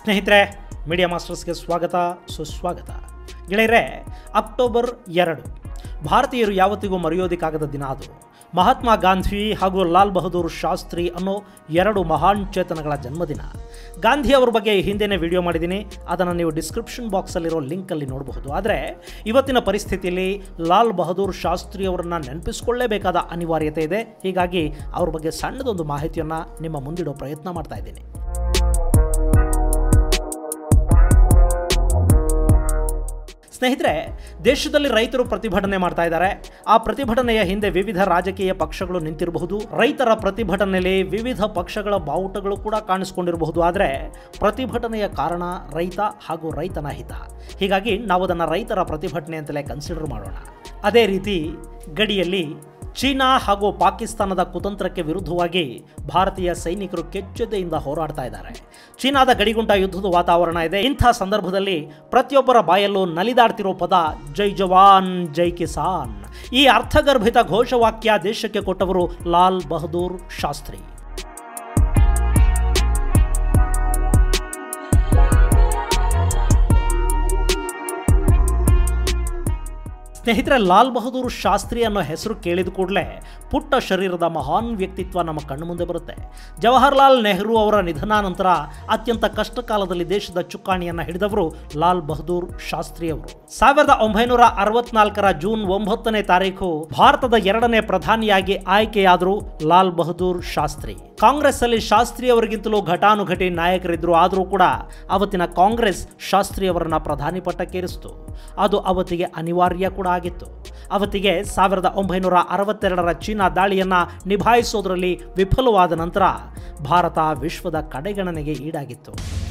ಸ್ನೇಹಿತರೆ ಮೀಡಿಯಾ ಮಾಸ್ಟರ್ಸ್ಗೆ ಸ್ವಾಗತ ಸುಸ್ವಾಗತ ಗೆಳೆಯರೆ ಅಕ್ಟೋಬರ್ ಎರಡು ಭಾರತೀಯರು ಯಾವತ್ತಿಗೂ ಮರೆಯೋದಕ್ಕಾಗದ ದಿನ ಅದು ಮಹಾತ್ಮ ಗಾಂಧಿ ಹಾಗೂ ಲಾಲ್ ಬಹದ್ದೂರ್ ಶಾಸ್ತ್ರಿ ಅನ್ನೋ ಎರಡು ಮಹಾನ್ ಚೇತನಗಳ ಜನ್ಮದಿನ ಗಾಂಧಿ ಅವ್ರ ಬಗ್ಗೆ ಈ ಹಿಂದೆನೇ ವಿಡಿಯೋ ಮಾಡಿದ್ದೀನಿ ಅದನ್ನು ನೀವು ಡಿಸ್ಕ್ರಿಪ್ಷನ್ ಬಾಕ್ಸಲ್ಲಿರೋ ಲಿಂಕಲ್ಲಿ ನೋಡಬಹುದು ಆದರೆ ಇವತ್ತಿನ ಪರಿಸ್ಥಿತಿಯಲ್ಲಿ ಲಾಲ್ ಬಹದ್ದೂರ್ ಶಾಸ್ತ್ರಿ ಅವರನ್ನು ನೆನಪಿಸ್ಕೊಳ್ಳೇಬೇಕಾದ ಅನಿವಾರ್ಯತೆ ಇದೆ ಹೀಗಾಗಿ ಅವ್ರ ಬಗ್ಗೆ ಸಣ್ಣದೊಂದು ಮಾಹಿತಿಯನ್ನು ನಿಮ್ಮ ಮುಂದಿಡೋ ಪ್ರಯತ್ನ ಮಾಡ್ತಾ ಇದ್ದೀನಿ ಸ್ನೇಹಿತರೆ ದೇಶದಲ್ಲಿ ರೈತರು ಪ್ರತಿಭಟನೆ ಮಾಡ್ತಾ ಇದ್ದಾರೆ ಆ ಪ್ರತಿಭಟನೆಯ ಹಿಂದೆ ವಿವಿಧ ರಾಜಕೀಯ ಪಕ್ಷಗಳು ನಿಂತಿರಬಹುದು ರೈತರ ಪ್ರತಿಭಟನೆಯಲ್ಲಿ ವಿವಿಧ ಪಕ್ಷಗಳ ಬಾವುಟಗಳು ಕೂಡ ಕಾಣಿಸ್ಕೊಂಡಿರಬಹುದು ಆದರೆ ಪ್ರತಿಭಟನೆಯ ಕಾರಣ ರೈತ ಹಾಗೂ ರೈತನ ಹಿತ ಹೀಗಾಗಿ ನಾವು ಅದನ್ನು ರೈತರ ಪ್ರತಿಭಟನೆ ಅಂತಲೇ ಕನ್ಸಿಡರ್ ಮಾಡೋಣ ಅದೇ ರೀತಿ ಗಡಿಯಲ್ಲಿ ಚೀನಾ ಹಾಗೂ ಪಾಕಿಸ್ತಾನದ ಕುತಂತ್ರಕ್ಕೆ ವಿರುದ್ಧವಾಗಿ ಭಾರತೀಯ ಸೈನಿಕರು ಕೆಚ್ಚೆದೆಯಿಂದ ಹೋರಾಡ್ತಾ ಇದ್ದಾರೆ ಚೀನಾದ ಗಡಿಗುಂಟ ಯುದ್ಧದ ವಾತಾವರಣ ಇದೆ ಇಂಥ ಸಂದರ್ಭದಲ್ಲಿ ಪ್ರತಿಯೊಬ್ಬರ ಬಾಯಲ್ಲೂ ನಲಿದಾಡ್ತಿರೋ ಪದ ಜೈ ಜವಾನ್ ಜೈ ಕಿಸಾನ್ ಈ ಅರ್ಥಗರ್ಭಿತ ಘೋಷವಾಕ್ಯ ದೇಶಕ್ಕೆ ಕೊಟ್ಟವರು ಲಾಲ್ ಬಹದ್ದೂರ್ ಶಾಸ್ತ್ರಿ ಸ್ನೇಹಿತರೆ ಲಾಲ್ ಬಹದ್ದೂರ್ ಶಾಸ್ತ್ರಿ ಅನ್ನೋ ಹೆಸರು ಕೇಳಿದ ಕೂಡಲೇ ಪುಟ್ಟ ಶರೀರದ ಮಹಾನ್ ವ್ಯಕ್ತಿತ್ವ ನಮ್ಮ ಕಣ್ಣು ಮುಂದೆ ಬರುತ್ತೆ ಜವಾಹರ್ಲಾಲ್ ನೆಹರು ಅವರ ನಿಧನ ನಂತರ ಅತ್ಯಂತ ಕಷ್ಟ ಕಾಲದಲ್ಲಿ ದೇಶದ ಚುಕ್ಕಾಣಿಯನ್ನು ಹಿಡಿದವರು ಲಾಲ್ ಬಹದ್ದೂರ್ ಶಾಸ್ತ್ರಿ ಅವರು ಸಾವಿರದ ಒಂಬೈನೂರ ಅರವತ್ನಾಲ್ಕರ ಜೂನ್ ಒಂಬತ್ತನೇ ತಾರೀಕು ಭಾರತದ ಎರಡನೇ ಪ್ರಧಾನಿಯಾಗಿ ಆಯ್ಕೆಯಾದರು ಲಾಲ್ ಬಹದ್ದೂರ್ ಶಾಸ್ತ್ರಿ ಕಾಂಗ್ರೆಸ್ ಅಲ್ಲಿ ಶಾಸ್ತ್ರಿ ಅವರಿಗಿಂತಲೂ ಘಟಾನುಘಟಿ ನಾಯಕರಿದ್ರು ಆದರೂ ಕೂಡ ಅವತ್ತಿನ ಕಾಂಗ್ರೆಸ್ ಶಾಸ್ತ್ರಿ ಅವರನ್ನ ಪ್ರಧಾನಿ ಪಟ್ಟಕ್ಕೇರಿಸಿತು ಅದು ಅವತ್ತಿಗೆ ಅನಿವಾರ್ಯ ಕೂಡ ಆಗಿತ್ತು ಅವತ್ತಿಗೆ ಸಾವಿರದ ಒಂಬೈನೂರ ಅರವತ್ತೆರಡರ ಚೀನಾ ದಾಳಿಯನ್ನ ನಿಭಾಯಿಸೋದರಲ್ಲಿ ವಿಫಲವಾದ ನಂತರ ಭಾರತ ವಿಶ್ವದ ಕಡೆಗಣನೆಗೆ ಈಡಾಗಿತ್ತು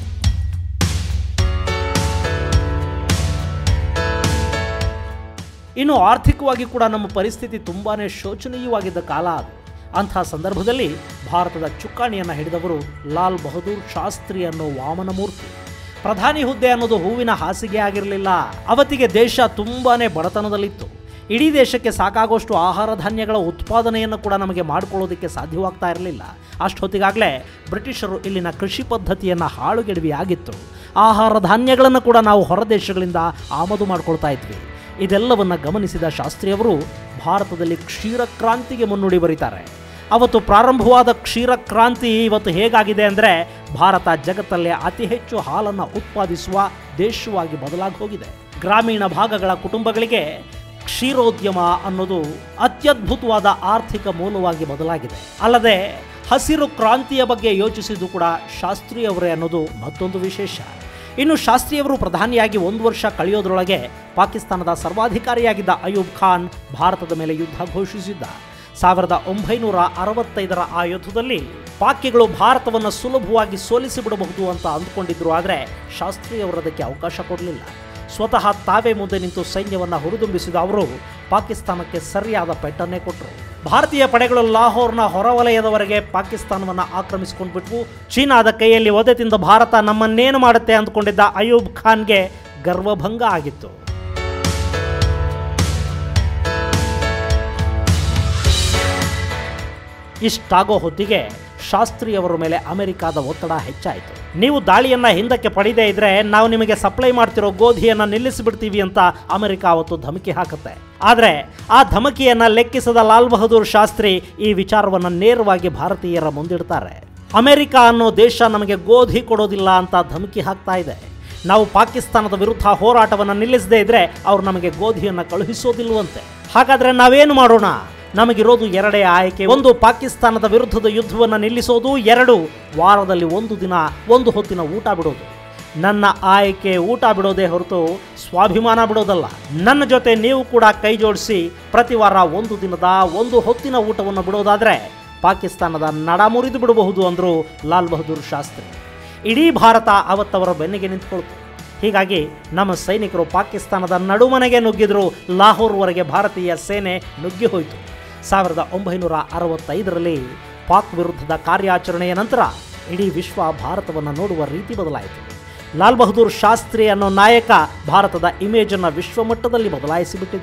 ಇನ್ನು ಆರ್ಥಿಕವಾಗಿ ಕೂಡ ನಮ್ಮ ಪರಿಸ್ಥಿತಿ ತುಂಬಾನೇ ಶೋಚನೀಯವಾಗಿದ್ದ ಕಾಲ ಅದು ಅಂಥ ಸಂದರ್ಭದಲ್ಲಿ ಭಾರತದ ಚುಕ್ಕಾಣಿಯನ್ನು ಹಿಡಿದವರು ಲಾಲ್ ಬಹದ್ದೂರ್ ಶಾಸ್ತ್ರಿ ಅನ್ನೋ ವಾಮನ ಮೂರ್ತಿ ಪ್ರಧಾನಿ ಹುದ್ದೆ ಅನ್ನೋದು ಹೂವಿನ ಹಾಸಿಗೆ ಆಗಿರಲಿಲ್ಲ ಅವತ್ತಿಗೆ ದೇಶ ತುಂಬಾನೇ ಬಡತನದಲ್ಲಿತ್ತು ಇಡೀ ದೇಶಕ್ಕೆ ಸಾಕಾಗುವಷ್ಟು ಆಹಾರ ಧಾನ್ಯಗಳ ಉತ್ಪಾದನೆಯನ್ನು ಕೂಡ ನಮಗೆ ಮಾಡಿಕೊಳ್ಳೋದಕ್ಕೆ ಸಾಧ್ಯವಾಗ್ತಾ ಇರಲಿಲ್ಲ ಅಷ್ಟೊತ್ತಿಗಾಗಲೇ ಬ್ರಿಟಿಷರು ಇಲ್ಲಿನ ಕೃಷಿ ಪದ್ಧತಿಯನ್ನು ಹಾಳುಗೆಡವಿ ಆಗಿತ್ತು ಆಹಾರ ಧಾನ್ಯಗಳನ್ನು ಕೂಡ ನಾವು ಹೊರ ದೇಶಗಳಿಂದ ಆಮದು ಮಾಡ್ಕೊಳ್ತಾ ಇದ್ವಿ ಇದೆಲ್ಲವನ್ನ ಗಮನಿಸಿದ ಶಾಸ್ತ್ರಿಯವರು ಭಾರತದಲ್ಲಿ ಕ್ಷೀರ ಕ್ರಾಂತಿಗೆ ಮುನ್ನುಡಿ ಬರೀತಾರೆ ಅವತ್ತು ಪ್ರಾರಂಭವಾದ ಕ್ಷೀರ ಕ್ರಾಂತಿ ಇವತ್ತು ಹೇಗಾಗಿದೆ ಅಂದರೆ ಭಾರತ ಜಗತ್ತಲ್ಲೇ ಅತಿ ಹೆಚ್ಚು ಹಾಲನ್ನು ಉತ್ಪಾದಿಸುವ ದೇಶವಾಗಿ ಬದಲಾಗಿ ಹೋಗಿದೆ ಗ್ರಾಮೀಣ ಭಾಗಗಳ ಕುಟುಂಬಗಳಿಗೆ ಕ್ಷೀರೋದ್ಯಮ ಅನ್ನೋದು ಅತ್ಯದ್ಭುತವಾದ ಆರ್ಥಿಕ ಮೂಲವಾಗಿ ಬದಲಾಗಿದೆ ಅಲ್ಲದೆ ಹಸಿರು ಕ್ರಾಂತಿಯ ಬಗ್ಗೆ ಯೋಚಿಸಿದ್ದು ಕೂಡ ಶಾಸ್ತ್ರಿಯವರೇ ಅನ್ನೋದು ಮತ್ತೊಂದು ವಿಶೇಷ ಇನ್ನು ಶಾಸ್ತ್ರಿಯವರು ಪ್ರಧಾನಿಯಾಗಿ ಒಂದು ವರ್ಷ ಕಳೆಯೋದ್ರೊಳಗೆ ಪಾಕಿಸ್ತಾನದ ಸರ್ವಾಧಿಕಾರಿಯಾಗಿದ್ದ ಅಯೂಬ್ ಖಾನ್ ಭಾರತದ ಮೇಲೆ ಯುದ್ಧ ಘೋಷಿಸಿದ್ದ ಸಾವಿರದ ಒಂಬೈನೂರ ಅರವತ್ತೈದರ ಆ ಯುದ್ಧದಲ್ಲಿ ಪಾಕಿಗಳು ಭಾರತವನ್ನು ಸುಲಭವಾಗಿ ಸೋಲಿಸಿ ಬಿಡಬಹುದು ಅಂತ ಅಂದ್ಕೊಂಡಿದ್ರು ಆದರೆ ಶಾಸ್ತ್ರಿಯವರು ಅದಕ್ಕೆ ಅವಕಾಶ ಕೊಡಲಿಲ್ಲ ಸ್ವತಃ ತಾವೇ ಮುಂದೆ ನಿಂತು ಸೈನ್ಯವನ್ನು ಹುರಿದುಂಬಿಸಿದ ಅವರು ಪಾಕಿಸ್ತಾನಕ್ಕೆ ಸರಿಯಾದ ಪೆಟ್ಟನ್ನೇ ಕೊಟ್ಟರು ಭಾರತೀಯ ಪಡೆಗಳು ಲಾಹೋರ್ನ ಹೊರವಲಯದವರೆಗೆ ಪಾಕಿಸ್ತಾನವನ್ನು ಆಕ್ರಮಿಸಿಕೊಂಡ್ಬಿಟ್ವು ಚೀನಾದ ಕೈಯಲ್ಲಿ ಒದೆ ತಿಂದ ಭಾರತ ನಮ್ಮನ್ನೇನು ಮಾಡುತ್ತೆ ಅಂದ್ಕೊಂಡಿದ್ದ ಅಯೂಬ್ ಖಾನ್ಗೆ ಗರ್ವಭಂಗ ಆಗಿತ್ತು ಇಷ್ಟಾಗೋ ಹೊತ್ತಿಗೆ ಶಾಸ್ತ್ರಿಯವರ ಮೇಲೆ ಅಮೆರಿಕಾದ ಒತ್ತಡ ಹೆಚ್ಚಾಯಿತು ನೀವು ದಾಳಿಯನ್ನ ಹಿಂದಕ್ಕೆ ಪಡೆಯದೇ ಇದ್ರೆ ನಾವು ನಿಮಗೆ ಸಪ್ಲೈ ಮಾಡ್ತಿರೋ ಗೋಧಿಯನ್ನ ನಿಲ್ಲಿಸಿಬಿಡ್ತೀವಿ ಅಂತ ಅಮೆರಿಕ ಅವತ್ತು ಧಮಕಿ ಹಾಕುತ್ತೆ ಆದರೆ ಆ ಧಮಕಿಯನ್ನ ಲೆಕ್ಕಿಸದ ಲಾಲ್ ಬಹದ್ದೂರ್ ಶಾಸ್ತ್ರಿ ಈ ವಿಚಾರವನ್ನು ನೇರವಾಗಿ ಭಾರತೀಯರ ಮುಂದಿಡ್ತಾರೆ ಅಮೆರಿಕ ಅನ್ನೋ ದೇಶ ನಮಗೆ ಗೋಧಿ ಕೊಡೋದಿಲ್ಲ ಅಂತ ಧಮಕಿ ಹಾಕ್ತಾ ಇದೆ ನಾವು ಪಾಕಿಸ್ತಾನದ ವಿರುದ್ಧ ಹೋರಾಟವನ್ನು ನಿಲ್ಲಿಸದೇ ಇದ್ರೆ ಅವ್ರು ನಮಗೆ ಗೋಧಿಯನ್ನು ಕಳುಹಿಸೋದಿಲ್ವಂತೆ ಹಾಗಾದ್ರೆ ನಾವೇನು ಮಾಡೋಣ ನಮಗಿರೋದು ಎರಡೇ ಆಯ್ಕೆ ಒಂದು ಪಾಕಿಸ್ತಾನದ ವಿರುದ್ಧದ ಯುದ್ಧವನ್ನು ನಿಲ್ಲಿಸೋದು ಎರಡು ವಾರದಲ್ಲಿ ಒಂದು ದಿನ ಒಂದು ಹೊತ್ತಿನ ಊಟ ಬಿಡೋದು ನನ್ನ ಆಯ್ಕೆ ಊಟ ಬಿಡೋದೇ ಹೊರತು ಸ್ವಾಭಿಮಾನ ಬಿಡೋದಲ್ಲ ನನ್ನ ಜೊತೆ ನೀವು ಕೂಡ ಕೈ ಜೋಡಿಸಿ ಪ್ರತಿ ವಾರ ಒಂದು ದಿನದ ಒಂದು ಹೊತ್ತಿನ ಊಟವನ್ನು ಬಿಡೋದಾದ್ರೆ ಪಾಕಿಸ್ತಾನದ ನಡ ಮುರಿದು ಬಿಡಬಹುದು ಅಂದರು ಲಾಲ್ ಬಹದ್ದೂರ್ ಶಾಸ್ತ್ರಿ ಇಡೀ ಭಾರತ ಅವತ್ತವರ ಬೆನ್ನಿಗೆ ನಿಂತ್ಕೊಳ್ತು ಹೀಗಾಗಿ ನಮ್ಮ ಸೈನಿಕರು ಪಾಕಿಸ್ತಾನದ ನಡುಮನೆಗೆ ನುಗ್ಗಿದ್ರು ಲಾಹೋರ್ವರೆಗೆ ಭಾರತೀಯ ಸೇನೆ ನುಗ್ಗಿ ಹೋಯಿತು ಸಾವಿರದ ಒಂಬೈನೂರ ಅರವತ್ತೈದರಲ್ಲಿ ಪಾಕ್ ವಿರುದ್ಧದ ಕಾರ್ಯಾಚರಣೆಯ ನಂತರ ಇಡೀ ವಿಶ್ವ ಭಾರತವನ್ನು ನೋಡುವ ರೀತಿ ಬದಲಾಯಿತು ಲಾಲ್ ಬಹದ್ದೂರ್ ಶಾಸ್ತ್ರಿ ಅನ್ನೋ ನಾಯಕ ಭಾರತದ ಇಮೇಜನ್ನು ವಿಶ್ವಮಟ್ಟದಲ್ಲಿ ಬದಲಾಯಿಸಿಬಿಟ್ಟಿದ್ರು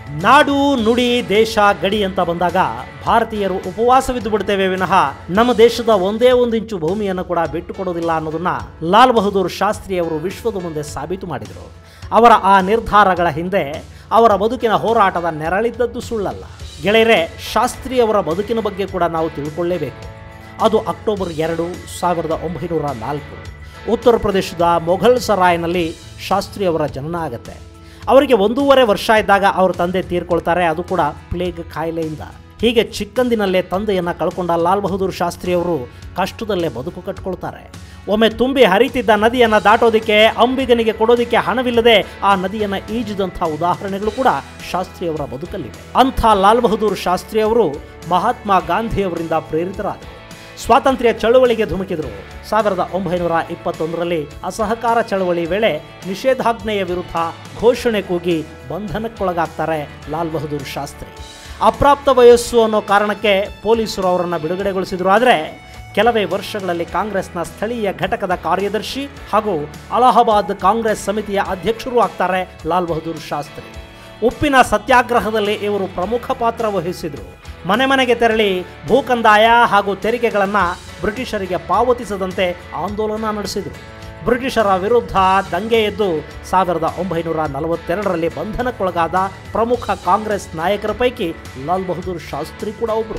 ನಾಡು ನುಡಿ ದೇಶ ಗಡಿ ಅಂತ ಬಂದಾಗ ಭಾರತೀಯರು ಉಪವಾಸವಿದ್ದು ಬಿಡ್ತೇವೆ ವಿನಃ ನಮ್ಮ ದೇಶದ ಒಂದೇ ಒಂದು ಇಂಚು ಭೂಮಿಯನ್ನು ಕೂಡ ಬಿಟ್ಟು ಕೊಡೋದಿಲ್ಲ ಅನ್ನೋದನ್ನ ಲಾಲ್ ಬಹದ್ದೂರ್ ಶಾಸ್ತ್ರಿ ಅವರು ವಿಶ್ವದ ಮುಂದೆ ಸಾಬೀತು ಮಾಡಿದರು ಅವರ ಆ ನಿರ್ಧಾರಗಳ ಹಿಂದೆ ಅವರ ಬದುಕಿನ ಹೋರಾಟದ ನೆರಳಿದ್ದದ್ದು ಸುಳ್ಳಲ್ಲ ಗೆಳೆಯರೆ ಶಾಸ್ತ್ರಿ ಅವರ ಬದುಕಿನ ಬಗ್ಗೆ ಕೂಡ ನಾವು ತಿಳ್ಕೊಳ್ಳೇಬೇಕು ಅದು ಅಕ್ಟೋಬರ್ ಎರಡು ಸಾವಿರದ ಒಂಬೈನೂರ ನಾಲ್ಕು ಉತ್ತರ ಪ್ರದೇಶದ ಮೊಘಲ್ ಸರಾಯ್ನಲ್ಲಿ ಶಾಸ್ತ್ರಿ ಅವರ ಜನನ ಆಗುತ್ತೆ ಅವರಿಗೆ ಒಂದೂವರೆ ವರ್ಷ ಇದ್ದಾಗ ಅವ್ರ ತಂದೆ ತೀರ್ಕೊಳ್ತಾರೆ ಅದು ಕೂಡ ಪ್ಲೇಗ್ ಕಾಯಿಲೆಯಿಂದ ಹೀಗೆ ಚಿಕ್ಕಂದಿನಲ್ಲೇ ತಂದೆಯನ್ನು ಕಳ್ಕೊಂಡ ಲಾಲ್ ಬಹದ್ದೂರ್ ಶಾಸ್ತ್ರಿ ಅವರು ಕಷ್ಟದಲ್ಲೇ ಬದುಕು ಕಟ್ಕೊಳ್ತಾರೆ ಒಮ್ಮೆ ತುಂಬಿ ಹರಿತಿದ್ದ ನದಿಯನ್ನು ದಾಟೋದಕ್ಕೆ ಅಂಬಿಗನಿಗೆ ಕೊಡೋದಕ್ಕೆ ಹಣವಿಲ್ಲದೆ ಆ ನದಿಯನ್ನು ಈಜಿದಂಥ ಉದಾಹರಣೆಗಳು ಕೂಡ ಶಾಸ್ತ್ರಿ ಅವರ ಬದುಕಲ್ಲಿವೆ ಅಂಥ ಲಾಲ್ ಬಹದ್ದೂರ್ ಶಾಸ್ತ್ರಿ ಅವರು ಮಹಾತ್ಮ ಗಾಂಧಿಯವರಿಂದ ಪ್ರೇರಿತರಾದರು ಸ್ವಾತಂತ್ರ್ಯ ಚಳುವಳಿಗೆ ಧುಮುಕಿದರು ಸಾವಿರದ ಒಂಬೈನೂರ ಇಪ್ಪತ್ತೊಂದರಲ್ಲಿ ಅಸಹಕಾರ ಚಳವಳಿ ವೇಳೆ ನಿಷೇಧಾಜ್ಞೆಯ ವಿರುದ್ಧ ಘೋಷಣೆ ಕೂಗಿ ಬಂಧನಕ್ಕೊಳಗಾಗ್ತಾರೆ ಲಾಲ್ ಬಹದ್ದೂರ್ ಶಾಸ್ತ್ರಿ ಅಪ್ರಾಪ್ತ ವಯಸ್ಸು ಅನ್ನೋ ಕಾರಣಕ್ಕೆ ಪೊಲೀಸರು ಅವರನ್ನು ಬಿಡುಗಡೆಗೊಳಿಸಿದರು ಆದರೆ ಕೆಲವೇ ವರ್ಷಗಳಲ್ಲಿ ಕಾಂಗ್ರೆಸ್ನ ಸ್ಥಳೀಯ ಘಟಕದ ಕಾರ್ಯದರ್ಶಿ ಹಾಗೂ ಅಲಹಾಬಾದ್ ಕಾಂಗ್ರೆಸ್ ಸಮಿತಿಯ ಅಧ್ಯಕ್ಷರೂ ಆಗ್ತಾರೆ ಲಾಲ್ ಬಹದ್ದೂರ್ ಶಾಸ್ತ್ರಿ ಉಪ್ಪಿನ ಸತ್ಯಾಗ್ರಹದಲ್ಲಿ ಇವರು ಪ್ರಮುಖ ಪಾತ್ರ ವಹಿಸಿದರು ಮನೆ ಮನೆಗೆ ತೆರಳಿ ಭೂಕಂದಾಯ ಹಾಗೂ ತೆರಿಗೆಗಳನ್ನು ಬ್ರಿಟಿಷರಿಗೆ ಪಾವತಿಸದಂತೆ ಆಂದೋಲನ ನಡೆಸಿದರು ಬ್ರಿಟಿಷರ ವಿರುದ್ಧ ದಂಗೆ ಎದ್ದು ಸಾವಿರದ ಒಂಬೈನೂರ ನಲವತ್ತೆರಡರಲ್ಲಿ ಬಂಧನಕ್ಕೊಳಗಾದ ಪ್ರಮುಖ ಕಾಂಗ್ರೆಸ್ ನಾಯಕರ ಪೈಕಿ ಲಾಲ್ ಬಹದ್ದೂರ್ ಶಾಸ್ತ್ರಿ ಕೂಡ ಒಬ್ಬರು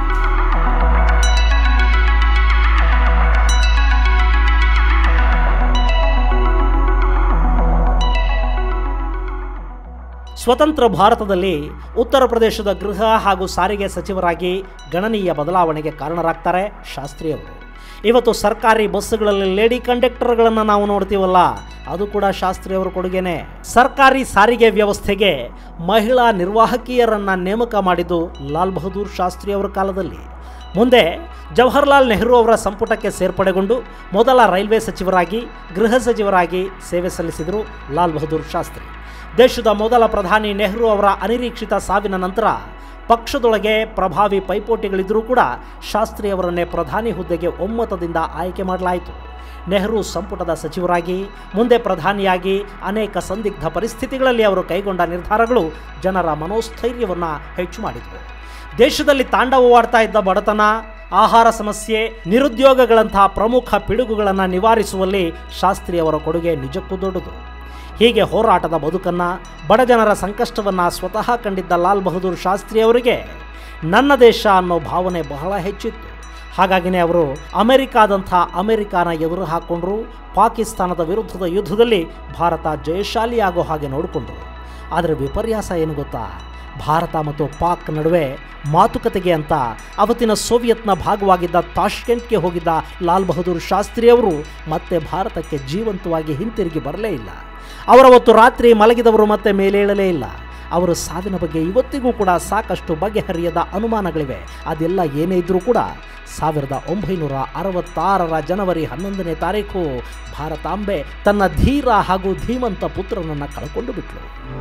ಸ್ವತಂತ್ರ ಭಾರತದಲ್ಲಿ ಉತ್ತರ ಪ್ರದೇಶದ ಗೃಹ ಹಾಗೂ ಸಾರಿಗೆ ಸಚಿವರಾಗಿ ಗಣನೀಯ ಬದಲಾವಣೆಗೆ ಕಾರಣರಾಗ್ತಾರೆ ಶಾಸ್ತ್ರಿ ಅವರು ಇವತ್ತು ಸರ್ಕಾರಿ ಬಸ್ಸುಗಳಲ್ಲಿ ಲೇಡಿ ಕಂಡಕ್ಟರ್ಗಳನ್ನು ನಾವು ನೋಡ್ತೀವಲ್ಲ ಅದು ಕೂಡ ಶಾಸ್ತ್ರಿ ಅವರ ಕೊಡುಗೆನೆ ಸರ್ಕಾರಿ ಸಾರಿಗೆ ವ್ಯವಸ್ಥೆಗೆ ಮಹಿಳಾ ನಿರ್ವಾಹಕಿಯರನ್ನು ನೇಮಕ ಮಾಡಿದ್ದು ಲಾಲ್ ಬಹದ್ದೂರ್ ಶಾಸ್ತ್ರಿ ಅವರ ಕಾಲದಲ್ಲಿ ಮುಂದೆ ಜವಾಹರ್ಲಾಲ್ ನೆಹರು ಅವರ ಸಂಪುಟಕ್ಕೆ ಸೇರ್ಪಡೆಗೊಂಡು ಮೊದಲ ರೈಲ್ವೆ ಸಚಿವರಾಗಿ ಗೃಹ ಸಚಿವರಾಗಿ ಸೇವೆ ಸಲ್ಲಿಸಿದರು ಲಾಲ್ ಬಹದ್ದೂರ್ ಶಾಸ್ತ್ರಿ ದೇಶದ ಮೊದಲ ಪ್ರಧಾನಿ ನೆಹರು ಅವರ ಅನಿರೀಕ್ಷಿತ ಸಾವಿನ ನಂತರ ಪಕ್ಷದೊಳಗೆ ಪ್ರಭಾವಿ ಪೈಪೋಟಿಗಳಿದ್ದರೂ ಕೂಡ ಶಾಸ್ತ್ರಿ ಅವರನ್ನೇ ಪ್ರಧಾನಿ ಹುದ್ದೆಗೆ ಒಮ್ಮತದಿಂದ ಆಯ್ಕೆ ಮಾಡಲಾಯಿತು ನೆಹರು ಸಂಪುಟದ ಸಚಿವರಾಗಿ ಮುಂದೆ ಪ್ರಧಾನಿಯಾಗಿ ಅನೇಕ ಸಂದಿಗ್ಧ ಪರಿಸ್ಥಿತಿಗಳಲ್ಲಿ ಅವರು ಕೈಗೊಂಡ ನಿರ್ಧಾರಗಳು ಜನರ ಮನೋಸ್ಥೈರ್ಯವನ್ನು ಹೆಚ್ಚು ಮಾಡಿದವು ದೇಶದಲ್ಲಿ ತಾಂಡವವಾಡ್ತಾ ಇದ್ದ ಬಡತನ ಆಹಾರ ಸಮಸ್ಯೆ ನಿರುದ್ಯೋಗಗಳಂತಹ ಪ್ರಮುಖ ಪಿಡುಗುಗಳನ್ನು ನಿವಾರಿಸುವಲ್ಲಿ ಶಾಸ್ತ್ರಿ ಅವರ ಕೊಡುಗೆ ನಿಜಕ್ಕೂ ದೊಡ್ಡದು ಹೀಗೆ ಹೋರಾಟದ ಬದುಕನ್ನು ಬಡಜನರ ಸಂಕಷ್ಟವನ್ನು ಸ್ವತಃ ಕಂಡಿದ್ದ ಲಾಲ್ ಬಹದ್ದೂರ್ ಶಾಸ್ತ್ರಿ ಅವರಿಗೆ ನನ್ನ ದೇಶ ಅನ್ನೋ ಭಾವನೆ ಬಹಳ ಹೆಚ್ಚಿತ್ತು ಹಾಗಾಗಿನೇ ಅವರು ಅಮೆರಿಕಾದಂಥ ಅಮೆರಿಕಾನ ಎದುರು ಹಾಕ್ಕೊಂಡ್ರು ಪಾಕಿಸ್ತಾನದ ವಿರುದ್ಧದ ಯುದ್ಧದಲ್ಲಿ ಭಾರತ ಜಯಶಾಲಿಯಾಗೋ ಹಾಗೆ ನೋಡಿಕೊಂಡ್ರು ಆದರೆ ವಿಪರ್ಯಾಸ ಏನು ಗೊತ್ತಾ ಭಾರತ ಮತ್ತು ಪಾಕ್ ನಡುವೆ ಮಾತುಕತೆಗೆ ಅಂತ ಅವತ್ತಿನ ಸೋವಿಯತ್ನ ಭಾಗವಾಗಿದ್ದ ತಾಷ್ಕೆಂಟ್ಗೆ ಹೋಗಿದ್ದ ಲಾಲ್ ಬಹದ್ದೂರ್ ಶಾಸ್ತ್ರಿ ಅವರು ಮತ್ತೆ ಭಾರತಕ್ಕೆ ಜೀವಂತವಾಗಿ ಹಿಂತಿರುಗಿ ಬರಲೇ ಇಲ್ಲ ಅವರವತ್ತು ರಾತ್ರಿ ಮಲಗಿದವರು ಮತ್ತೆ ಮೇಲೇಳಲೇ ಇಲ್ಲ ಅವರ ಸಾವಿನ ಬಗ್ಗೆ ಇವತ್ತಿಗೂ ಕೂಡ ಸಾಕಷ್ಟು ಬಗೆಹರಿಯದ ಅನುಮಾನಗಳಿವೆ ಅದೆಲ್ಲ ಏನೇ ಇದ್ರೂ ಕೂಡ ಸಾವಿರದ ಒಂಬೈನೂರ ಅರವತ್ತಾರರ ಜನವರಿ ಹನ್ನೊಂದನೇ ತಾರೀಕು ಭಾರತಾಂಬೆ ತನ್ನ ಧೀರ ಹಾಗೂ ಧೀಮಂತ ಪುತ್ರನನ್ನು ಕಳ್ಕೊಂಡು ಬಿಟ್ಲು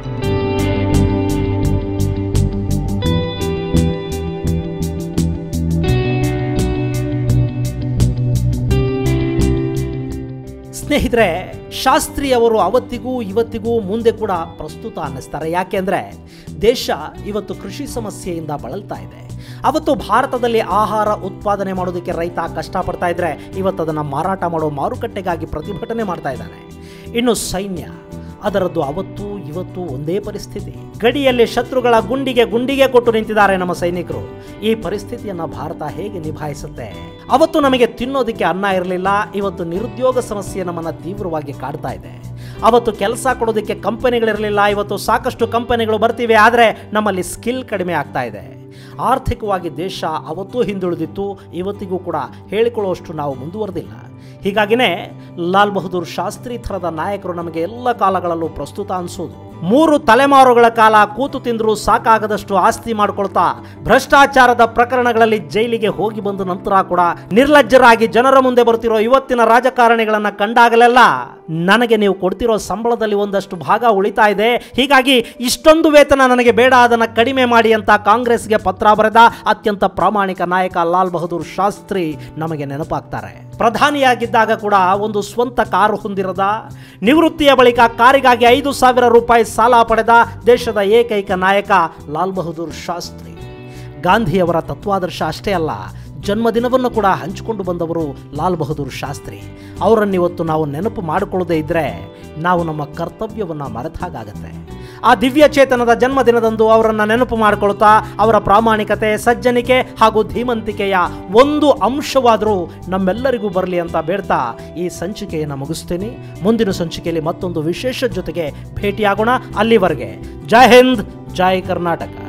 ಸ್ನೇಹಿತರೆ ಶಾಸ್ತ್ರಿ ಅವರು ಅವತ್ತಿಗೂ ಇವತ್ತಿಗೂ ಮುಂದೆ ಕೂಡ ಪ್ರಸ್ತುತ ಅನ್ನಿಸ್ತಾರೆ ಯಾಕೆಂದರೆ ದೇಶ ಇವತ್ತು ಕೃಷಿ ಸಮಸ್ಯೆಯಿಂದ ಬಳಲ್ತಾ ಇದೆ ಅವತ್ತು ಭಾರತದಲ್ಲಿ ಆಹಾರ ಉತ್ಪಾದನೆ ಮಾಡೋದಕ್ಕೆ ರೈತ ಕಷ್ಟಪಡ್ತಾ ಇದ್ರೆ ಇವತ್ತು ಅದನ್ನು ಮಾರಾಟ ಮಾಡೋ ಮಾರುಕಟ್ಟೆಗಾಗಿ ಪ್ರತಿಭಟನೆ ಮಾಡ್ತಾ ಇದ್ದಾನೆ ಇನ್ನು ಸೈನ್ಯ ಅದರದ್ದು ಅವತ್ತು ಇವತ್ತು ಒಂದೇ ಪರಿಸ್ಥಿತಿ ಗಡಿಯಲ್ಲಿ ಶತ್ರುಗಳ ಗುಂಡಿಗೆ ಗುಂಡಿಗೆ ಕೊಟ್ಟು ನಿಂತಿದ್ದಾರೆ ನಮ್ಮ ಸೈನಿಕರು ಈ ಪರಿಸ್ಥಿತಿಯನ್ನ ಭಾರತ ಹೇಗೆ ನಿಭಾಯಿಸುತ್ತೆ ಅವತ್ತು ನಮಗೆ ತಿನ್ನೋದಕ್ಕೆ ಅನ್ನ ಇರಲಿಲ್ಲ ಇವತ್ತು ನಿರುದ್ಯೋಗ ಸಮಸ್ಯೆ ನಮ್ಮನ್ನ ತೀವ್ರವಾಗಿ ಕಾಡ್ತಾ ಇದೆ ಅವತ್ತು ಕೆಲಸ ಕೊಡೋದಕ್ಕೆ ಕಂಪನಿಗಳಿರಲಿಲ್ಲ ಇವತ್ತು ಸಾಕಷ್ಟು ಕಂಪನಿಗಳು ಬರ್ತಿವೆ ಆದರೆ ನಮ್ಮಲ್ಲಿ ಸ್ಕಿಲ್ ಕಡಿಮೆ ಆಗ್ತಾ ಇದೆ ಆರ್ಥಿಕವಾಗಿ ದೇಶ ಅವತ್ತೂ ಹಿಂದುಳಿದಿತ್ತು ಇವತ್ತಿಗೂ ಕೂಡ ಹೇಳಿಕೊಳ್ಳುವಷ್ಟು ನಾವು ಮುಂದುವರೆದಿಲ್ಲ ಹೀಗಾಗಿನೇ ಲಾಲ್ ಬಹದ್ದೂರ್ ಶಾಸ್ತ್ರಿ ಥರದ ನಾಯಕರು ನಮಗೆ ಎಲ್ಲ ಕಾಲಗಳಲ್ಲೂ ಪ್ರಸ್ತುತ ಅನಿಸೋದು ಮೂರು ತಲೆಮಾರುಗಳ ಕಾಲ ಕೂತು ತಿಂದರೂ ಸಾಕಾಗದಷ್ಟು ಆಸ್ತಿ ಮಾಡ್ಕೊಳ್ತಾ ಭ್ರಷ್ಟಾಚಾರದ ಪ್ರಕರಣಗಳಲ್ಲಿ ಜೈಲಿಗೆ ಹೋಗಿ ಬಂದ ನಂತರ ಕೂಡ ನಿರ್ಲಜ್ಜರಾಗಿ ಜನರ ಮುಂದೆ ಬರ್ತಿರೋ ಇವತ್ತಿನ ರಾಜಕಾರಣಿಗಳನ್ನ ಕಂಡಾಗಲೆಲ್ಲ ನನಗೆ ನೀವು ಕೊಡ್ತಿರೋ ಸಂಬಳದಲ್ಲಿ ಒಂದಷ್ಟು ಭಾಗ ಉಳಿತಾ ಇದೆ ಹೀಗಾಗಿ ಇಷ್ಟೊಂದು ವೇತನ ನನಗೆ ಬೇಡ ಅದನ್ನು ಕಡಿಮೆ ಮಾಡಿ ಅಂತ ಕಾಂಗ್ರೆಸ್ಗೆ ಪತ್ರ ಬರೆದ ಅತ್ಯಂತ ಪ್ರಾಮಾಣಿಕ ನಾಯಕ ಲಾಲ್ ಬಹದ್ದೂರ್ ಶಾಸ್ತ್ರಿ ನಮಗೆ ನೆನಪಾಗ್ತಾರೆ ಪ್ರಧಾನಿಯಾಗಿದ್ದಾಗ ಕೂಡ ಒಂದು ಸ್ವಂತ ಕಾರು ಹೊಂದಿರದ ನಿವೃತ್ತಿಯ ಬಳಿಕ ಕಾರಿಗಾಗಿ ಐದು ಸಾವಿರ ರೂಪಾಯಿ ಸಾಲ ಪಡೆದ ದೇಶದ ಏಕೈಕ ನಾಯಕ ಲಾಲ್ ಬಹದ್ದೂರ್ ಶಾಸ್ತ್ರಿ ಗಾಂಧಿಯವರ ತತ್ವಾದರ್ಶ ಅಷ್ಟೇ ಅಲ್ಲ ಜನ್ಮದಿನವನ್ನು ಕೂಡ ಹಂಚಿಕೊಂಡು ಬಂದವರು ಲಾಲ್ ಬಹದ್ದೂರ್ ಶಾಸ್ತ್ರಿ ಅವರನ್ನಿವತ್ತು ನಾವು ನೆನಪು ಮಾಡಿಕೊಳ್ಳದೇ ಇದ್ದರೆ ನಾವು ನಮ್ಮ ಕರ್ತವ್ಯವನ್ನು ಮರೆತಾಗತ್ತೆ ಆ ದಿವ್ಯ ಚೇತನದ ಜನ್ಮದಿನದಂದು ಅವರನ್ನು ನೆನಪು ಮಾಡಿಕೊಳ್ತಾ ಅವರ ಪ್ರಾಮಾಣಿಕತೆ ಸಜ್ಜನಿಕೆ ಹಾಗೂ ಧೀಮಂತಿಕೆಯ ಒಂದು ಅಂಶವಾದರೂ ನಮ್ಮೆಲ್ಲರಿಗೂ ಬರಲಿ ಅಂತ ಬೇಡ್ತಾ ಈ ಸಂಚಿಕೆಯನ್ನು ಮುಗಿಸ್ತೀನಿ ಮುಂದಿನ ಸಂಚಿಕೆಯಲ್ಲಿ ಮತ್ತೊಂದು ವಿಶೇಷ ಜೊತೆಗೆ ಭೇಟಿಯಾಗೋಣ ಅಲ್ಲಿವರೆಗೆ ಜೈ ಹಿಂದ್ ಜೈ ಕರ್ನಾಟಕ